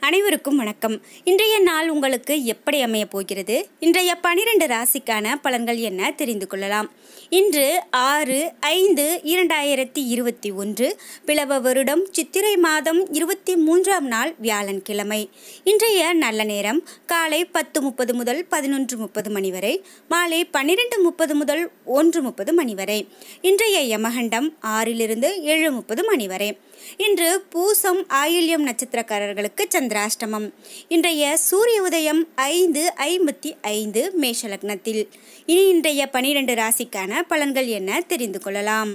அனைவருக்கும் வணக்கம் இன்றைய நாள் உங்களுக்கு எப்படி அமைய போகிறது இன்றைய பனிரெண்டு ராசிக்கான பலன்கள் என்ன தெரிந்து கொள்ளலாம் இன்று ஆறு ஐந்து இரண்டாயிரத்தி இருபத்தி ஒன்று பிளவ வருடம் சித்திரை மாதம் இருபத்தி மூன்றாம் நாள் வியாழன்கிழமை இன்றைய நல்ல நேரம் காலை பத்து முப்பது முதல் பதினொன்று முப்பது மணி வரை மாலை பன்னிரெண்டு முப்பது முதல் ஒன்று முப்பது மணி வரை இன்றைய யமகண்டம் ஆறிலிருந்து ஏழு முப்பது மணி வரை இன்று பூசம் ஆயில்யம் நட்சத்திரக்காரர்களுக்கு சந்திராஷ்டமம் இன்றைய சூரிய உதயம் ஐந்து ஐம்பத்தி ஐந்து மேஷ லக்னத்தில் இனி இன்றைய பனிரெண்டு ராசிக்கான பலன்கள் என்ன தெரிந்து கொள்ளலாம்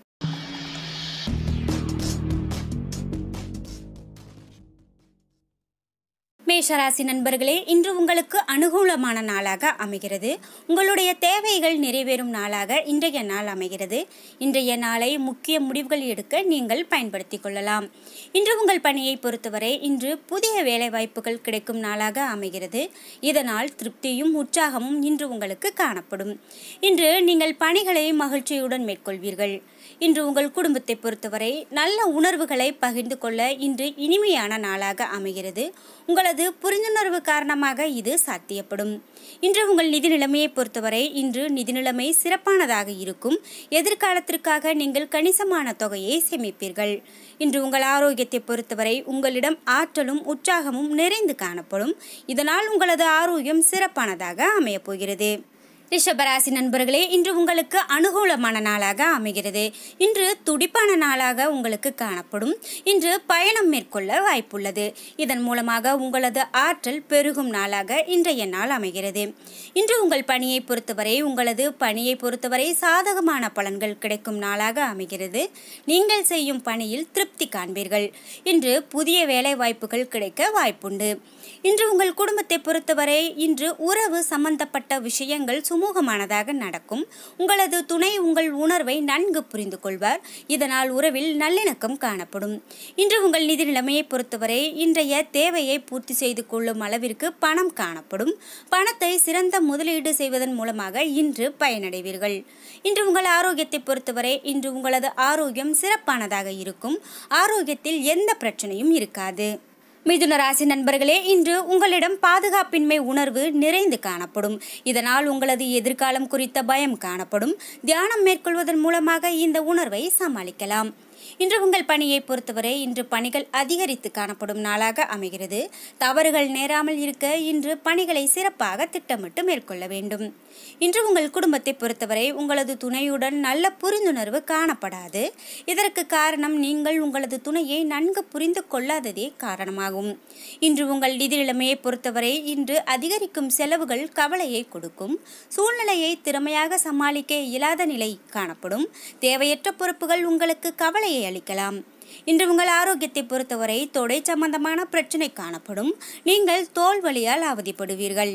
மேஷராசி நண்பர்களே இன்று உங்களுக்கு அனுகூலமான நாளாக அமைகிறது உங்களுடைய தேவைகள் நிறைவேறும் நாளாக இன்றைய நாள் அமைகிறது இன்றைய நாளை முக்கிய முடிவுகள் எடுக்க நீங்கள் பயன்படுத்திக் கொள்ளலாம் இன்று உங்கள் பணியை பொறுத்தவரை இன்று புதிய வேலை வாய்ப்புகள் கிடைக்கும் நாளாக அமைகிறது இதனால் திருப்தியும் உற்சாகமும் இன்று உங்களுக்கு காணப்படும் இன்று நீங்கள் பணிகளை மகிழ்ச்சியுடன் மேற்கொள்வீர்கள் இன்று உங்கள் குடும்பத்தை பொறுத்தவரை நல்ல உணர்வுகளை பகிர்ந்து கொள்ள இன்று இனிமையான நாளாக அமைகிறது உங்களது புரிந்துணர்வு காரணமாக இது சாத்தியப்படும் இன்று உங்கள் நிதி நிலைமையை பொறுத்தவரை இன்று நிதி நிலைமை சிறப்பானதாக இருக்கும் எதிர்காலத்திற்காக நீங்கள் கணிசமான தொகையை சேமிப்பீர்கள் இன்று உங்கள் ஆரோக்கியத்தை பொறுத்தவரை உங்களிடம் ஆற்றலும் உற்சாகமும் நிறைந்து காணப்படும் இதனால் உங்களது ஆரோக்கியம் சிறப்பானதாக அமையப் போகிறது ரிஷபராசி நண்பர்களே இன்று உங்களுக்கு அனுகூலமான நாளாக அமைகிறது இன்று துடிப்பான நாளாக உங்களுக்கு காணப்படும் இன்று பயணம் மேற்கொள்ள வாய்ப்புள்ளது இதன் மூலமாக உங்களது ஆற்றல் பெருகும் நாளாக இன்றைய நாள் அமைகிறது இன்று உங்கள் பணியை பொறுத்தவரை உங்களது பணியை பொறுத்தவரை சாதகமான பலன்கள் கிடைக்கும் நாளாக அமைகிறது நீங்கள் செய்யும் பணியில் திருப்தி காண்பீர்கள் இன்று புதிய வேலை வாய்ப்புகள் கிடைக்க வாய்ப்புண்டு இன்று உங்கள் குடும்பத்தை பொறுத்தவரை இன்று உறவு சம்பந்தப்பட்ட விஷயங்கள் சுமூகமானதாக நடக்கும் உங்களது துணை உங்கள் உணர்வை நன்கு புரிந்து கொள்வார் இதனால் உறவில் நல்லிணக்கம் காணப்படும் இன்று உங்கள் நிதி நிலைமையை பொறுத்தவரை இன்றைய தேவையை பூர்த்தி செய்து கொள்ளும் அளவிற்கு பணம் காணப்படும் பணத்தை சிறந்த முதலீடு செய்வதன் மூலமாக இன்று பயனடைவீர்கள் இன்று உங்கள் ஆரோக்கியத்தை பொறுத்தவரை இன்று உங்களது ஆரோக்கியம் சிறப்பானதாக இருக்கும் ஆரோக்கியத்தில் எந்த பிரச்சனையும் இருக்காது மிதுன ராசி நண்பர்களே இன்று உங்களிடம் பாதுகாப்பின்மை உணர்வு நிறைந்து காணப்படும் இதனால் உங்களது எதிர்காலம் குறித்த பயம் காணப்படும் தியானம் மேற்கொள்வதன் மூலமாக இந்த உணர்வை சமாளிக்கலாம் இன்று உங்கள் பணியை பொறுத்தவரை இன்று பணிகள் அதிகரித்து காணப்படும் நாளாக அமைகிறது தவறுகள் நேராமல் இருக்க இன்று பணிகளை சிறப்பாக திட்டமிட்டு மேற்கொள்ள வேண்டும் இன்று உங்கள் குடும்பத்தை பொறுத்தவரை உங்களது துணையுடன் நல்ல புரிந்துணர்வு காணப்படாது இதற்கு காரணம் நீங்கள் உங்களது துணையை நன்கு புரிந்து கொள்ளாததே காரணமாகும் இன்று உங்கள் நிதி நிலைமையை பொறுத்தவரை இன்று அதிகரிக்கும் செலவுகள் கவலையை கொடுக்கும் சூழ்நிலையை திறமையாக சமாளிக்க இயலாத நிலை காணப்படும் தேவையற்ற பொறுப்புகள் உங்களுக்கு கவலையை அளிக்கலாம் இன்று உங்கள் ஆரோக்கியத்தை பொறுத்தவரை தொடை சம்பந்தமான பிரச்சனை காணப்படும் நீங்கள் தோல் வலியால் அவதிப்படுவீர்கள்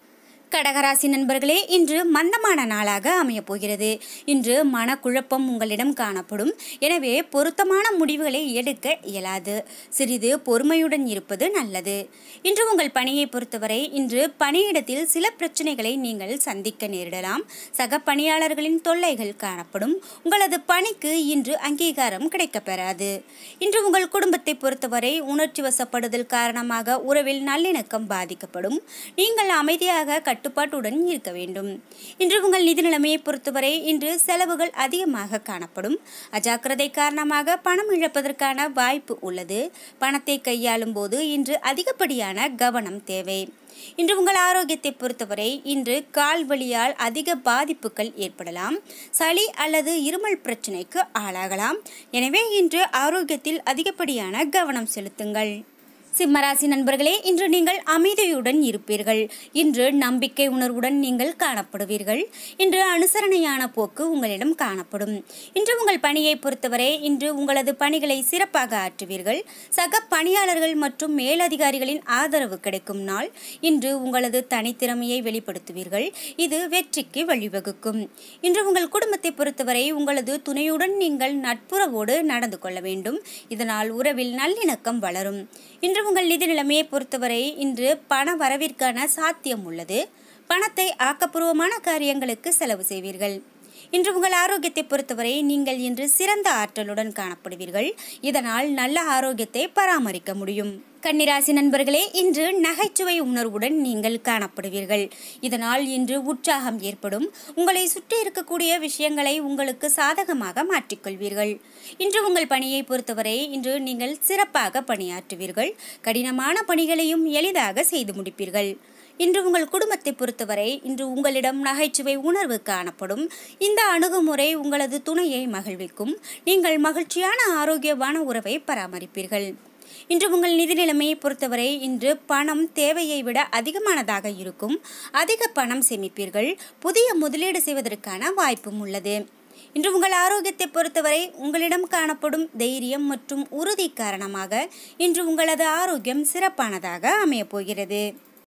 கடகராசி நண்பர்களே இன்று மந்தமான நாளாக அமையப் போகிறது இன்று மனக்குழப்பம் உங்களிடம் காணப்படும் எனவே பொருத்தமான முடிவுகளை எடுக்க இயலாது சிறிது பொறுமையுடன் இருப்பது நல்லது இன்று உங்கள் பணியை பொறுத்தவரை இன்று பணியிடத்தில் சில பிரச்சனைகளை நீங்கள் சந்திக்க நேரிடலாம் சக பணியாளர்களின் தொல்லைகள் காணப்படும் உங்களது பணிக்கு இன்று அங்கீகாரம் கிடைக்கப்பெறாது இன்று உங்கள் குடும்பத்தை பொறுத்தவரை உணர்ச்சி வசப்படுதல் காரணமாக உறவில் நல்லிணக்கம் பாதிக்கப்படும் நீங்கள் அமைதியாக கட்டுப்பாட்டுடன் இருக்க வேண்டும் இன்று உங்கள் நிதி நிலைமையை பொறுத்தவரை இன்று செலவுகள் அதிகமாக காணப்படும் அஜாக்கிரதை காரணமாக பணம் இழப்பதற்கான வாய்ப்பு உள்ளது பணத்தை கையாளும் போது இன்று அதிகப்படியான கவனம் தேவை இன்று உங்கள் ஆரோக்கியத்தை பொறுத்தவரை இன்று கால் வலியால் அதிக பாதிப்புகள் ஏற்படலாம் சளி அல்லது இருமல் பிரச்சனைக்கு ஆளாகலாம் எனவே இன்று ஆரோக்கியத்தில் அதிகப்படியான கவனம் செலுத்துங்கள் சிம்மராசி நண்பர்களே இன்று நீங்கள் அமைதியுடன் இருப்பீர்கள் இன்று நம்பிக்கை உணர்வுடன் நீங்கள் காணப்படுவீர்கள் இன்று அனுசரணையான போக்கு உங்களிடம் காணப்படும் இன்று உங்கள் பணியை பொறுத்தவரை இன்று உங்களது பணிகளை சிறப்பாக ஆற்றுவீர்கள் சக பணியாளர்கள் மற்றும் மேலதிகாரிகளின் ஆதரவு கிடைக்கும் நாள் இன்று உங்களது தனித்திறமையை வெளிப்படுத்துவீர்கள் இது வெற்றிக்கு வழிவகுக்கும் இன்று உங்கள் குடும்பத்தை பொறுத்தவரை உங்களது துணையுடன் நீங்கள் நட்புறவோடு நடந்து கொள்ள வேண்டும் இதனால் உறவில் நல்லிணக்கம் வளரும் இன்று உங்கள் நிதி நிலைமையை பொறுத்தவரை இன்று பண வரவிற்கான சாத்தியம் உள்ளது பணத்தை ஆக்கப்பூர்வமான காரியங்களுக்கு செலவு செய்வீர்கள் இன்று உங்கள் ஆரோக்கியத்தை பொறுத்தவரை நீங்கள் இன்று சிறந்த ஆற்றலுடன் காணப்படுவீர்கள் இதனால் நல்ல ஆரோக்கியத்தை பராமரிக்க முடியும் கன்னிராசி நண்பர்களே இன்று நகைச்சுவை உணர்வுடன் நீங்கள் காணப்படுவீர்கள் இதனால் இன்று உற்சாகம் ஏற்படும் உங்களை சுற்றி இருக்கக்கூடிய விஷயங்களை உங்களுக்கு சாதகமாக மாற்றிக்கொள்வீர்கள் இன்று உங்கள் பணியை பொறுத்தவரை இன்று நீங்கள் சிறப்பாக பணியாற்றுவீர்கள் கடினமான பணிகளையும் எளிதாக செய்து முடிப்பீர்கள் இன்று உங்கள் குடும்பத்தை பொறுத்தவரை இன்று உங்களிடம் நகைச்சுவை உணர்வு காணப்படும் இந்த அணுகுமுறை உங்களது துணையை மகிழ்விக்கும் நீங்கள் மகிழ்ச்சியான ஆரோக்கியமான உறவை பராமரிப்பீர்கள் இன்று உங்கள் நிதி நிலைமையை பொறுத்தவரை இன்று பணம் தேவையை விட அதிகமானதாக இருக்கும் அதிக பணம் சேமிப்பீர்கள் புதிய முதலீடு செய்வதற்கான வாய்ப்பும் உள்ளது இன்று உங்கள் ஆரோக்கியத்தை பொறுத்தவரை உங்களிடம் காணப்படும் தைரியம் மற்றும் உறுதி காரணமாக இன்று உங்களது ஆரோக்கியம் சிறப்பானதாக அமையப் போகிறது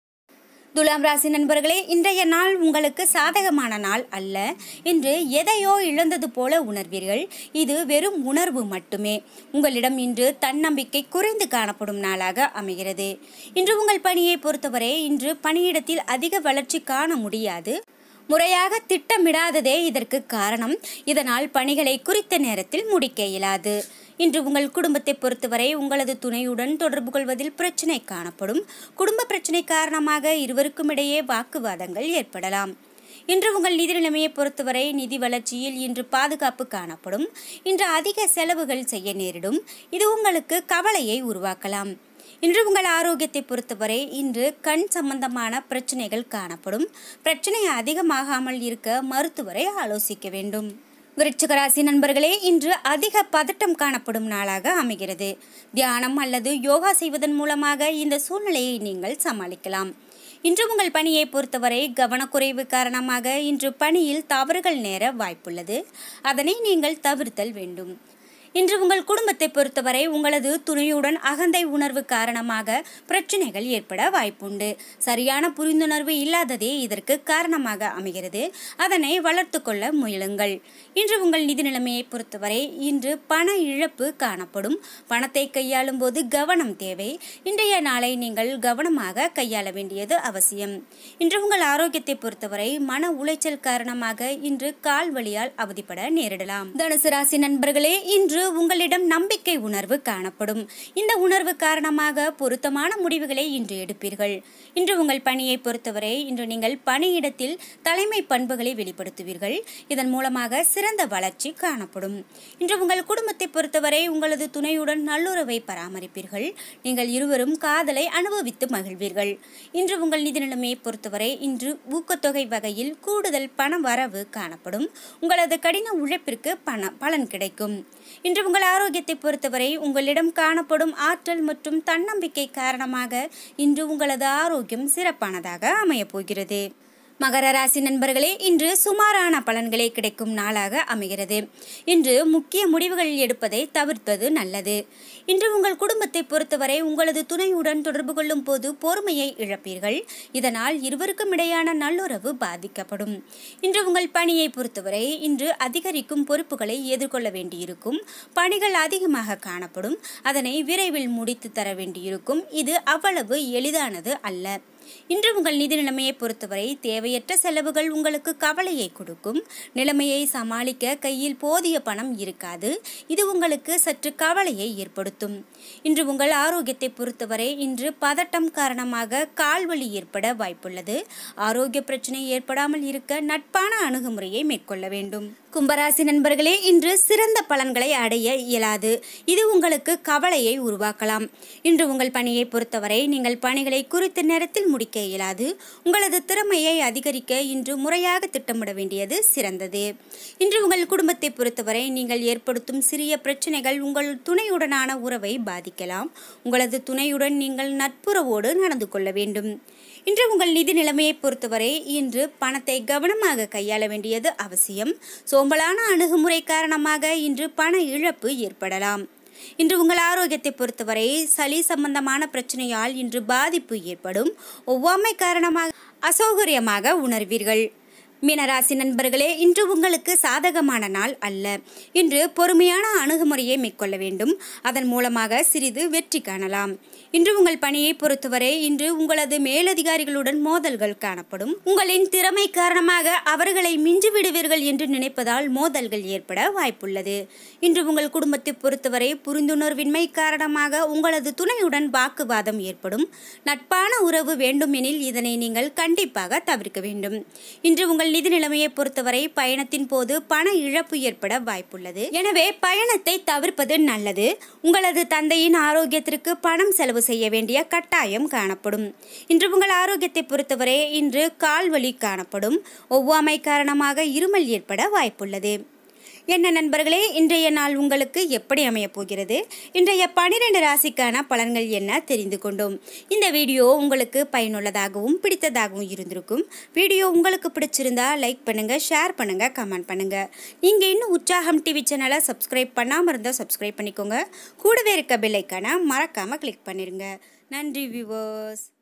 துலாம் ராசி நண்பர்களே இன்றைய நாள் உங்களுக்கு சாதகமான நாள் அல்ல இன்று எதையோ இழந்தது போல உணர்வீர்கள் இது வெறும் உணர்வு மட்டுமே உங்களிடம் இன்று தன்னம்பிக்கை குறைந்து காணப்படும் நாளாக அமைகிறது இன்று உங்கள் பணியை பொறுத்தவரை இன்று பணியிடத்தில் அதிக வளர்ச்சி காண முடியாது முறையாக திட்டமிடாததே இதற்கு காரணம் இதனால் பணிகளை குறித்த நேரத்தில் முடிக்க இயலாது இன்று உங்கள் குடும்பத்தை பொறுத்தவரை உங்களது துணையுடன் தொடர்பு கொள்வதில் பிரச்சனை காணப்படும் குடும்ப பிரச்சனை காரணமாக இருவருக்கும் இடையே வாக்குவாதங்கள் ஏற்படலாம் இன்று உங்கள் நிதி நிலைமையை பொறுத்தவரை நிதி வளர்ச்சியில் இன்று பாதுகாப்பு காணப்படும் இன்று அதிக செலவுகள் செய்ய நேரிடும் இது உங்களுக்கு கவலையை உருவாக்கலாம் இன்று உங்கள் ஆரோக்கியத்தை பொறுத்தவரை இன்று கண் சம்பந்தமான பிரச்சனைகள் காணப்படும் பிரச்சனை அதிகமாகாமல் இருக்க மருத்துவரை ஆலோசிக்க வேண்டும் விருச்சிக ராசி நண்பர்களே இன்று அதிக பதட்டம் காணப்படும் நாளாக அமைகிறது தியானம் அல்லது யோகா செய்வதன் மூலமாக இந்த சூழ்நிலையை நீங்கள் சமாளிக்கலாம் இன்று உங்கள் பணியை பொறுத்தவரை கவனக்குறைவு காரணமாக இன்று பணியில் தவறுகள் நேர வாய்ப்புள்ளது அதனை நீங்கள் தவிர்த்தல் வேண்டும் இன்று உங்கள் குடும்பத்தை பொறுத்தவரை உங்களது துணையுடன் அகந்தை உணர்வு காரணமாக பிரச்சனைகள் ஏற்பட வாய்ப்புண்டு சரியான புரிந்துணர்வு இல்லாததே இதற்கு காரணமாக அமைகிறது அதனை வளர்த்து கொள்ள முயலுங்கள் இன்று உங்கள் நிதி நிலைமையை பொறுத்தவரை இன்று பண இழப்பு காணப்படும் பணத்தை கையாளும் போது கவனம் தேவை இன்றைய நாளை நீங்கள் கவனமாக கையாள வேண்டியது அவசியம் இன்று உங்கள் ஆரோக்கியத்தை பொறுத்தவரை மன உளைச்சல் காரணமாக இன்று கால் வலியால் அவதிப்பட நேரிடலாம் தனுசு ராசி நண்பர்களே இன்று உங்களிடம் நம்பிக்கை உணர்வு காணப்படும் இந்த உணர்வு காரணமாக பொருத்தமான முடிவுகளை இன்று எடுப்பீர்கள் இன்று உங்கள் பணியை பொறுத்தவரை இன்று நீங்கள் பணியிடத்தில் தலைமை பண்புகளை வெளிப்படுத்துவீர்கள் இதன் மூலமாக சிறந்த வளர்ச்சி காணப்படும் இன்று உங்கள் குடும்பத்தை பொறுத்தவரை உங்களது துணையுடன் நல்லுறவை பராமரிப்பீர்கள் நீங்கள் இருவரும் காதலை அனுபவித்து மகிழ்வீர்கள் இன்று உங்கள் நிதி நிலைமையை பொறுத்தவரை இன்று ஊக்கத்தொகை வகையில் கூடுதல் பண வரவு காணப்படும் உங்களது கடின உழைப்பிற்கு பண பலன் கிடைக்கும் இன்று உங்கள் ஆரோக்கியத்தை பொறுத்தவரை உங்களிடம் காணப்படும் ஆற்றல் மற்றும் தன்னம்பிக்கை காரணமாக இன்று உங்களது ஆரோக்கியம் சிறப்பானதாக அமையப் போகிறது மகர ராசி நண்பர்களே இன்று சுமாரான பலன்களே கிடைக்கும் நாளாக அமைகிறது இன்று முக்கிய முடிவுகள் எடுப்பதை தவிர்ப்பது நல்லது இன்று உங்கள் குடும்பத்தை பொறுத்தவரை உங்களது துணையுடன் தொடர்பு கொள்ளும் போது பொறுமையை இழப்பீர்கள் இதனால் இருவருக்கும் இடையான நல்லுறவு பாதிக்கப்படும் இன்று உங்கள் பணியை பொறுத்தவரை இன்று அதிகரிக்கும் பொறுப்புகளை எதிர்கொள்ள வேண்டியிருக்கும் பணிகள் அதிகமாக காணப்படும் அதனை விரைவில் முடித்து தர வேண்டியிருக்கும் இது அவ்வளவு எளிதானது அல்ல இன்று உங்கள் நிதி நிலைமையை பொறுத்தவரை தேவையற்ற செலவுகள் உங்களுக்கு கவலையை கொடுக்கும் நிலைமையை சமாளிக்க கையில் போதிய பணம் இருக்காது இது உங்களுக்கு சற்று கவலையை ஏற்படுத்தும் இன்று உங்கள் ஆரோக்கியத்தை பொறுத்தவரை இன்று பதட்டம் காரணமாக கால்வலி ஏற்பட வாய்ப்புள்ளது ஆரோக்கிய பிரச்சனை ஏற்படாமல் இருக்க நட்பான அணுகுமுறையை மேற்கொள்ள வேண்டும் கும்பராசி நண்பர்களே இன்று சிறந்த பலன்களை அடைய இயலாது இது உங்களுக்கு கவலையை உருவாக்கலாம் இன்று உங்கள் பணியை பொறுத்தவரை நீங்கள் பணிகளை குறித்த நேரத்தில் முடிக்க இயலாது உங்களது திறமையை அதிகரிக்க இன்று முறையாக திட்டமிட வேண்டியது சிறந்தது இன்று உங்கள் குடும்பத்தை பொறுத்தவரை நீங்கள் ஏற்படுத்தும் சிறிய பிரச்சனைகள் உங்கள் துணையுடனான உறவை பாதிக்கலாம் உங்களது துணையுடன் நீங்கள் நட்புறவோடு நடந்து கொள்ள வேண்டும் இன்று உங்கள் நிதி நிலைமையை பொறுத்தவரை இன்று பணத்தை கவனமாக கையாள வேண்டியது அவசியம் சோம்பலான அணுகுமுறை காரணமாக இன்று பண இழப்பு ஏற்படலாம் இன்று உங்கள் ஆரோக்கியத்தை பொறுத்தவரை சளி சம்பந்தமான பிரச்சனையால் இன்று பாதிப்பு ஏற்படும் ஒவ்வாமை காரணமாக அசௌகரியமாக உணர்வீர்கள் மீனராசி நண்பர்களே இன்று உங்களுக்கு சாதகமான நாள் அல்ல இன்று பொறுமையான அணுகுமுறையை மேற்கொள்ள வேண்டும் அதன் மூலமாக சிறிது வெற்றி காணலாம் இன்று உங்கள் பணியை பொறுத்தவரை இன்று உங்களது மேலதிகாரிகளுடன் மோதல்கள் காணப்படும் உங்களின் திறமை காரணமாக அவர்களை மிஞ்சி விடுவீர்கள் என்று நினைப்பதால் மோதல்கள் ஏற்பட வாய்ப்புள்ளது இன்று உங்கள் குடும்பத்தை பொறுத்தவரை புரிந்துணர்வின்மை காரணமாக உங்களது துணையுடன் வாக்குவாதம் ஏற்படும் நட்பான உறவு வேண்டுமெனில் இதனை நீங்கள் கண்டிப்பாக தவிர்க்க வேண்டும் இன்று உங்கள் நிதி நிலைமையை பொறுத்தவரை பயணத்தின் போது பண இழப்பு ஏற்பட வாய்ப்புள்ளது எனவே பயணத்தை தவிர்ப்பது நல்லது உங்களது தந்தையின் ஆரோக்கியத்திற்கு பணம் செலவு செய்ய வேண்டிய கட்டாயம் காணப்படும் இன்று உங்கள் ஆரோக்கியத்தை பொறுத்தவரை இன்று கால் வலி காணப்படும் ஒவ்வாமை காரணமாக இருமல் ஏற்பட வாய்ப்புள்ளது என்ன நண்பர்களே இன்றைய நாள் உங்களுக்கு எப்படி அமையப் போகிறது இன்றைய பனிரெண்டு ராசிக்கான பலன்கள் என்ன தெரிந்து கொண்டோம் இந்த வீடியோ உங்களுக்கு பயனுள்ளதாகவும் பிடித்ததாகவும் இருந்திருக்கும் வீடியோ உங்களுக்கு பிடிச்சிருந்தா லைக் பண்ணுங்க ஷேர் பண்ணுங்க கமெண்ட் பண்ணுங்க நீங்க இன்னும் உற்சாகம் டிவி சேனலை சப்ஸ்கிரைப் பண்ணாமல் இருந்தால் சப்ஸ்கிரைப் பண்ணிக்கோங்க கூடவே இருக்க பெல்லைக்கான மறக்காம கிளிக் பண்ணிருங்க நன்றி வியூவர்ஸ்